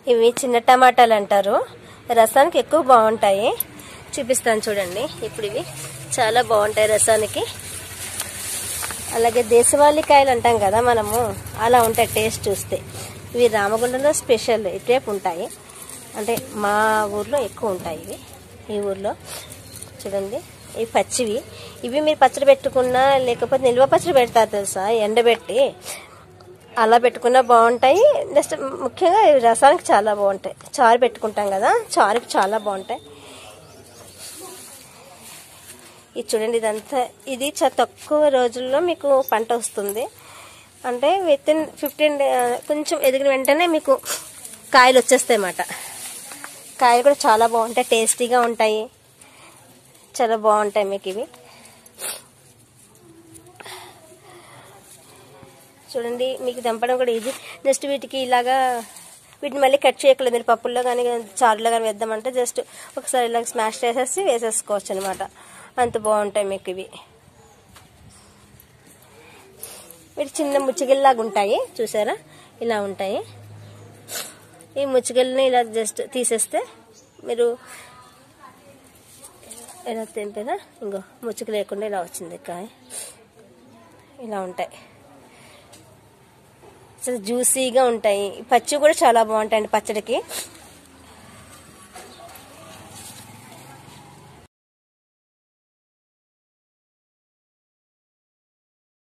ఇవి చిన్న టమాటాలు అంటారు రసానికి ఎక్కువ బాగుంటాయి చూపిస్తాను చూడండి ఇప్పుడు ఇవి చాలా బాగుంటాయి రసానికి అలాగే దేశవాళీ కాయలు అంటాం కదా మనము అలా ఉంటాయి టేస్ట్ చూస్తే ఇవి రామగుండంలో స్పెషల్ ఇటువైపు ఉంటాయి అంటే మా ఊర్లో ఎక్కువ ఉంటాయి ఇవి ఈ ఊర్లో చూడండి ఇవి పచ్చివి ఇవి మీరు పచ్చడి పెట్టుకున్నా లేకపోతే నిల్వ పచ్చడి పెడతారు తెలుసా ఎండబెట్టి అలా పెట్టుకున్నా బాగుంటాయి నెక్స్ట్ ముఖ్యంగా ఇవి రసానికి చాలా బాగుంటాయి చారు పెట్టుకుంటాం కదా చారుకి చాలా బాగుంటాయి ఇది చూడండి ఇదంతా ఇది చాలా తక్కువ రోజుల్లో మీకు పంట వస్తుంది అంటే విత్ ఇన్ ఫిఫ్టీన్ కొంచెం ఎదిగిన వెంటనే మీకు కాయలు వచ్చేస్తాయి అన్నమాట కాయలు కూడా చాలా బాగుంటాయి టేస్టీగా ఉంటాయి చాలా బాగుంటాయి మీకు ఇవి చూడండి మీకు దంపడం కూడా ఈజీ జస్ట్ వీటికి ఇలాగా వీటిని మళ్ళీ కట్ చేయకలేదు మీరు పప్పుల్లో కానీ చారులో కానీ వేద్దామంటే జస్ట్ ఒకసారి ఇలా స్మాష్ చేసేసి వేసేసుకోవచ్చు అనమాట అంత బాగుంటాయి మీకు ఇవి వీటి చిన్న ముచ్చిగిల్లాగా ఉంటాయి చూసారా ఇలా ఉంటాయి ఈ ముచ్చిగిల్ని ఇలా జస్ట్ తీసేస్తే మీరు ఇలా తెంపినా ఇంకో ముచ్చుకు లేకుండా ఇలా వచ్చింది కాయ ఇలా ఉంటాయి అసలు జ్యూసీగా ఉంటాయి పచ్చి కూడా చాలా బాగుంటాయండి పచ్చడికి